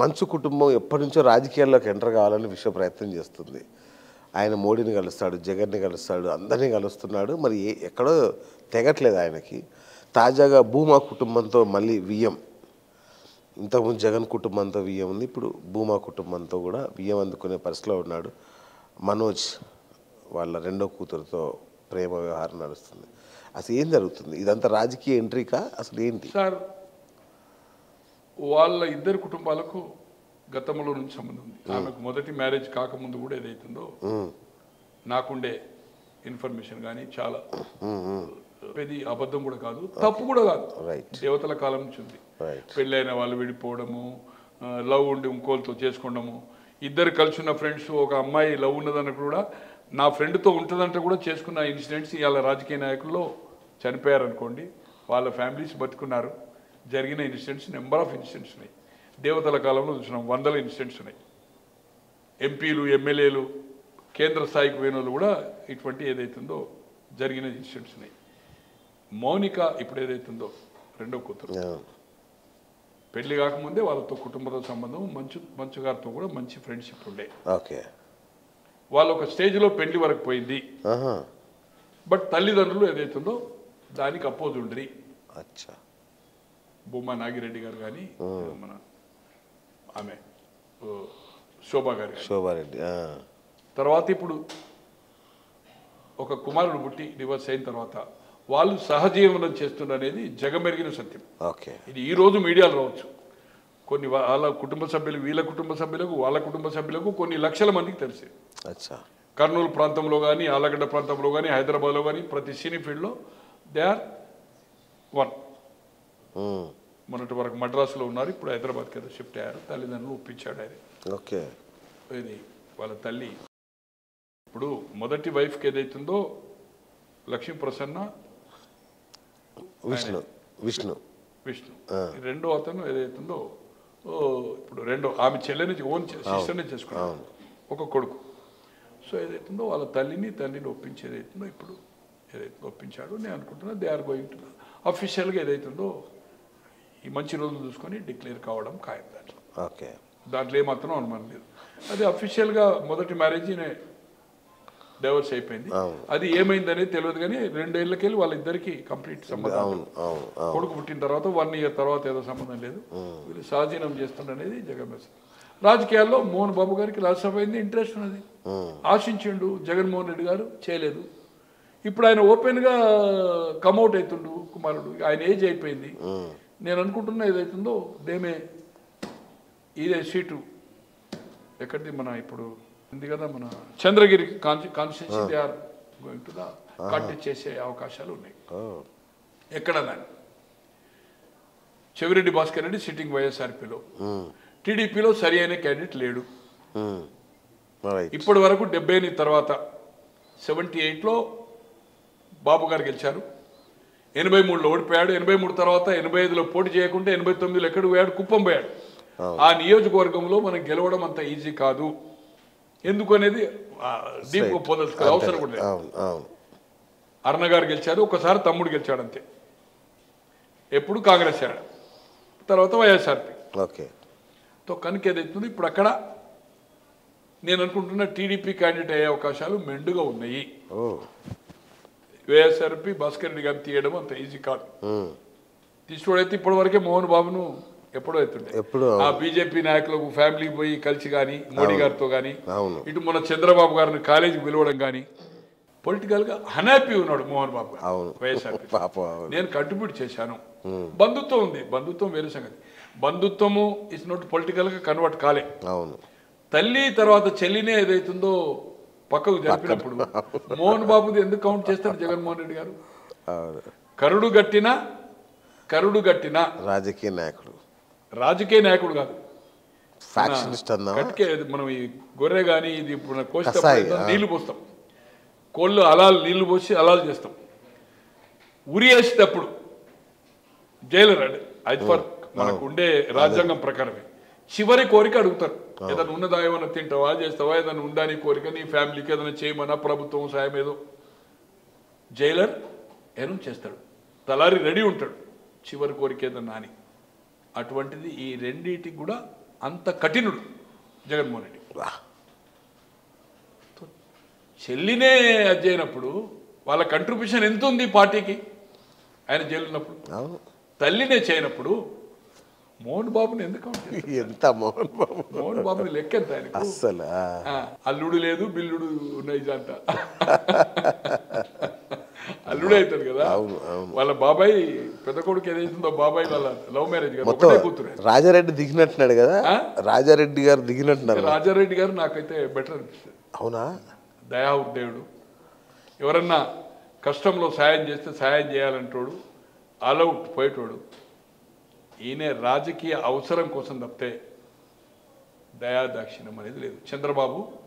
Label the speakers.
Speaker 1: మంచు కుటుంబం ఎప్పటి నుంచో రాజకీయాల్లోకి ఎంటర్ కావాలని విశ్వ ప్రయత్నం చేస్తుంది ఆయన మోడీని కలుస్తాడు జగన్ని కలుస్తాడు అందరినీ కలుస్తున్నాడు మరి ఏ ఎక్కడో తెగట్లేదు ఆయనకి తాజాగా భూమా కుటుంబంతో మళ్ళీ వియ్యం ఇంతకుముందు జగన్ కుటుంబంతో వియ్యం ఉంది ఇప్పుడు భూమా కుటుంబంతో కూడా వియ్యం అందుకునే పరిస్థితిలో ఉన్నాడు మనోజ్ వాళ్ళ రెండో కూతురుతో ప్రేమ వ్యవహారం నడుస్తుంది అసలు ఏం జరుగుతుంది ఇదంతా రాజకీయ ఎంట్రీకా అసలు ఏంటి
Speaker 2: సార్ వాళ్ళ ఇద్దరు కుటుంబాలకు గతంలో నుంచి సంబంధం ఉంది ఆమెకు మొదటి మ్యారేజ్ కాకముందు కూడా ఏదైతుందో
Speaker 1: ఉమ్,
Speaker 2: నాకుండే ఇన్ఫర్మేషన్ కానీ చాలా ఇది అబద్ధం కూడా కాదు తప్పు కూడా కాదు
Speaker 1: రైట్
Speaker 2: దేవతల కాలం నుంచి ఉంది
Speaker 1: రైట్
Speaker 2: పెళ్ళైన వాళ్ళు విడిపోవడము ఆ, లవ్ ఉండి ఇంకోళ్ళతో చేసుకోవడము ఇద్దరు కలిసి ఉన్న ఫ్రెండ్స్ ఒక అమ్మాయి లవ్ ఉన్నదన్న కూడా నా ఫ్రెండ్తో ఉంటుందంటే కూడా చేసుకున్న ఇన్సిడెంట్స్ ఇవాళ రాజకీయ నాయకుల్లో చనిపోయారు అనుకోండి వాళ్ళ ఫ్యామిలీస్ బతుకున్నారు జరిగిన ఇన్సిడెంట్స్ నెంబర్ ఆఫ్ ఇన్సిడెంట్స్ ఉన్నాయి దేవతల కాలంలో చూసినాం వందల ఇన్సిడెంట్స్ ఉన్నాయి ఎంపీలు ఎమ్మెల్యేలు కేంద్ర స్థాయికి పోయిన వాళ్ళు కూడా ఇటువంటి ఏదైతుందో జరిగిన ఇన్సిడెంట్స్ ఉన్నాయి మౌనిక ఇప్పుడు ఏదైతుందో రెండో కూతురు పెళ్లి కాకముందే వాళ్ళతో కుటుంబంతో సంబంధం మంచు మంచు గారితో కూడా మంచి ఫ్రెండ్షిప్ ఉండే
Speaker 1: ఓకే
Speaker 2: వాళ్ళు ఒక స్టేజ్లో పెళ్లి వరకు పోయింది
Speaker 1: ఆహా
Speaker 2: బట్ తల్లిదండ్రులు ఏదైతుందో దానికి అపోజ్ ఉండ్రి
Speaker 1: అచ్చా
Speaker 2: భూమా నాగిరెడ్డి గారు కానీ మన ఆమె ఓ, శోభా గారు గాని.
Speaker 1: శోభారెడ్డి ఆ.
Speaker 2: తర్వాత ఇప్పుడు ఒక కుమారుడు పుట్టి డివర్స్ అయిన తర్వాత వాళ్ళు సహజీవనం చేస్తున్నారు అనేది జగమెరిగిన సత్యం
Speaker 1: ఓకే
Speaker 2: ఇది ఈ రోజు మీడియాలో రావచ్చు కొన్ని వాళ్ళ కుటుంబ సభ్యులు వీళ్ళ కుటుంబ సభ్యులకు వాళ్ళ కుటుంబ సభ్యులకు కొన్ని లక్షల మందికి తెలిసి
Speaker 1: అచ్చా
Speaker 2: కర్నూలు ప్రాంతంలో కానీ ఆలగడ్డ ప్రాంతంలో కానీ హైదరాబాద్లో కానీ ప్రతి సినీ ఫీల్డ్లో దే ఆర్ వన్
Speaker 1: ఉమ్,
Speaker 2: మొన్నటి వరకు మద్రాసులో ఉన్నారు ఇప్పుడు హైదరాబాద్కి ఏదో షిఫ్ట్ అయ్యారు తల్లిదండ్రులు ఒప్పించాడు ఆయన
Speaker 1: ఓకే
Speaker 2: ఇది వాళ్ళ తల్లి ఇప్పుడు మొదటి వైఫ్కి ఏదైతుందో లక్ష్మీ ప్రసన్న
Speaker 1: విష్ణు విష్ణు
Speaker 2: విష్ణు ఈ రెండో అతను ఏదైతుందో ఓ, ఇప్పుడు రెండో ఆమె చెల్లెని ఓన్ సిస్టర్ని చేసుకున్నాను ఒక కొడుకు సో ఏదైతుందో వాళ్ళ తల్లిని తండ్రిని ఒప్పించి ఏదైతుందో ఇప్పుడు ఏదైతే ఒప్పించాడో నేను అనుకుంటున్నా దే ఆర్ గోయింగ్ టు అఫీషియల్గా ఏదైతుందో ఈ మంచి రోజులు చూసుకొని డిక్లేర్ కావడం ఖాయం దాంట్లో
Speaker 1: ఓకే
Speaker 2: దాంట్లో ఏమాత్రం అనుమానం లేదు అది అఫీషియల్గా మొదటి మ్యారేజ్ డైవర్స్ అయిపోయింది
Speaker 1: అవును.
Speaker 2: అది ఏమైందనేది తెలియదు కానీ రెండేళ్లకెళ్ళి వాళ్ళిద్దరికి కంప్లీట్ సంబంధం
Speaker 1: అవును అవును అవును
Speaker 2: కొడుకు పుట్టిన తర్వాత వన్ ఇయర్ తర్వాత ఏదో సంబంధం లేదు వీళ్ళు సహజీనం చేస్తుండనేది జగన్ రాజకీయాల్లో మోహన్ బాబు గారికి రాజ్యసభ అయింది ఇంట్రెస్ట్ ఉన్నది ఆశించిండు జగన్మోహన్ రెడ్డి గారు చేయలేదు ఇప్పుడు ఆయన ఓపెన్గా కమౌట్ అవుతుండు కుమారుడు ఆయన ఏజ్ అయిపోయింది నేను అనుకుంటున్నా ఏదైతుందో దేమే ఇదే సీటు ఎక్కడిది మన ఇప్పుడు ఉంది కదా మన Chandragiri consti constituency they are going to the contest చేసే అవకాశాలు ఉన్నాయి
Speaker 1: ఓ,
Speaker 2: ఎక్కడన్నా చెవిరెడ్డి భాస్కర్ రెడ్డి సిట్టింగ్ వైఎస్ఆర్పీలో
Speaker 1: ఉమ్,
Speaker 2: టీడీపీలో సరి అయిన క్యాండిడేట్ లేడు
Speaker 1: ఉమ్, రైట్
Speaker 2: ఇప్పటి వరకు డెబ్బై ఎనిమిది తర్వాత సెవెంటీ ఎయిట్లో బాబు గారు గెలిచారు ఎనభై మూడులో ఓడిపోయాడు ఎనభై మూడు తర్వాత ఎనభై ఐదులో పోటీ చేయకుండా ఎనభై తొమ్మిదిలో ఎక్కడ పోయాడు కుప్పం పోయాడు ఆ నియోజకవర్గంలో మనం గెలవడం అంత ఈజీ కాదు ఎందుకు అనేది డీప్ పోదలుచుకోవాలి అవసరం కూడా లేదు
Speaker 1: అవును అవును
Speaker 2: అరుణ గారు గెలిచారు ఒకసారి తమ్ముడు గెలిచాడు అంతే ఎప్పుడు కాంగ్రెస్ ఆడ తర్వాత వైఎస్ఆర్పి
Speaker 1: ఓకే
Speaker 2: తో కనుక ఏదైతుంది ఇప్పుడు అక్కడ నేను అనుకుంటున్న టీడీపీ క్యాండిడేట్ అయ్యే అవకాశాలు మెండుగా ఉన్నాయి
Speaker 1: ఓ
Speaker 2: వైఎస్ఆర్పి భాస్కర్ రెడ్డి గారిని తీయడం అంత ఈజీ కాదు
Speaker 1: ఉమ్,
Speaker 2: తీసుకోడైతే ఇప్పటి వరకే మోహన్ బాబును ఎప్పుడో అవుతుండే
Speaker 1: ఎప్పుడు
Speaker 2: ఆ బీజేపీ నాయకులకు ఫ్యామిలీ పోయి కలిసి కానీ మోడీ గారితో కానీ
Speaker 1: అవును
Speaker 2: ఇటు మన చంద్రబాబు గారిని కాలేజీకి పిలవడం కానీ పొలిటికల్ గా అన్హ్యాపీ ఉన్నాడు మోహన్ బాబు గారు
Speaker 1: అవును
Speaker 2: వైఎస్ఆర్పి
Speaker 1: పాపం అవును
Speaker 2: నేను కంట్రిబ్యూట్ చేశాను బంధుత్వం ఉంది బంధుత్వం వేరే సంగతి బంధుత్వము ఇస్ నాట్ పొలిటికల్ గా కన్వర్ట్ కాలే
Speaker 1: అవును
Speaker 2: తల్లి తర్వాత చెల్లినే ఏదైతుందో పక్కకు జరిపినప్పుడు మోహన్ బాబుది ఎందుకు కౌంట్ చేస్తాడు జగన్మోహన్ రెడ్డి గారు
Speaker 1: అవును
Speaker 2: కరుడు గట్టిన కరుడు గట్టిన
Speaker 1: రాజకీయ నాయకుడు
Speaker 2: రాజకీయ నాయకుడు కాదు
Speaker 1: ఫ్యాక్షనిస్ట్ అన్నా
Speaker 2: కట్కే మనం ఈ గొర్రె కానీ ఇది ఇప్పుడు
Speaker 1: కసాయి,
Speaker 2: కోసేటప్పుడు
Speaker 1: ఆ.
Speaker 2: నీళ్లు పోస్తాం కోళ్ళు అలాలు నీళ్లు పోసి అలాలు చేస్తాం ఉరి వేసేటప్పుడు జైలర్ అండి అది ఫర్ మనకు ఉండే రాజ్యాంగం ప్రకారమే చివరి కోరిక అడుగుతారు ఏదైనా ఉన్నదా ఏమైనా తింటావా చేస్తావా ఏదైనా ఉందా నీ కోరిక నీ ఫ్యామిలీకి ఏదైనా చేయమన్నా ప్రభుత్వం సాయం ఏదో జైలర్ ఏమో చేస్తాడు తలారి రెడీ ఉంటాడు చివరి కోరిక ఏదన్నా అని అటువంటిది ఈ రెండింటికి కూడా అంత కఠినుడు జగన్మోహన్ రెడ్డి
Speaker 1: వా.
Speaker 2: చెల్లినే అది చేయనప్పుడు వాళ్ళ కంట్రిబ్యూషన్ ఎంత ఉంది పార్టీకి ఆయన జైలు ఉన్నప్పుడు
Speaker 1: అవును
Speaker 2: తల్లినే చేయనప్పుడు మోహన్ బాబుని ఎందుకు out చేస్తారు?
Speaker 1: ఎంత మోహన్ బాబు
Speaker 2: మోహన్ బాబుని లెక్క ఎంత ఆయనకు
Speaker 1: అస్సలు ఆ.
Speaker 2: ఆ, అల్లుడు లేదు బిల్లుడు నైజ్ అంట అల్లుడే అవుతాడు కదా
Speaker 1: అవును, అవును.
Speaker 2: వాళ్ళ బాబాయ్ పెద్ద కొడుకు ఏదైతుందో బాబాయ్ వాళ్ళ లవ్ మ్యారేజ్ కదా
Speaker 1: మొత్తం
Speaker 2: ఒకటే కూతురు
Speaker 1: రాజారెడ్డి దిగినట్టున్నాడు కదా
Speaker 2: ఆ?
Speaker 1: రాజారెడ్డి గారు దిగినట్టున్నారు
Speaker 2: రాజారెడ్డి గారు నాకైతే బెటర్ అనిపిస్తుంది
Speaker 1: అవునా
Speaker 2: దయా దేవుడు ఎవరన్నా కష్టంలో సాయం చేస్తే సాయం చేయాలంటోడు ఆల్అవుట్ పోయేటోడు ఈయన రాజకీయ అవసరం కోసం తప్పితే దయా దాక్షిణ్యం అనేది లేదు చంద్రబాబు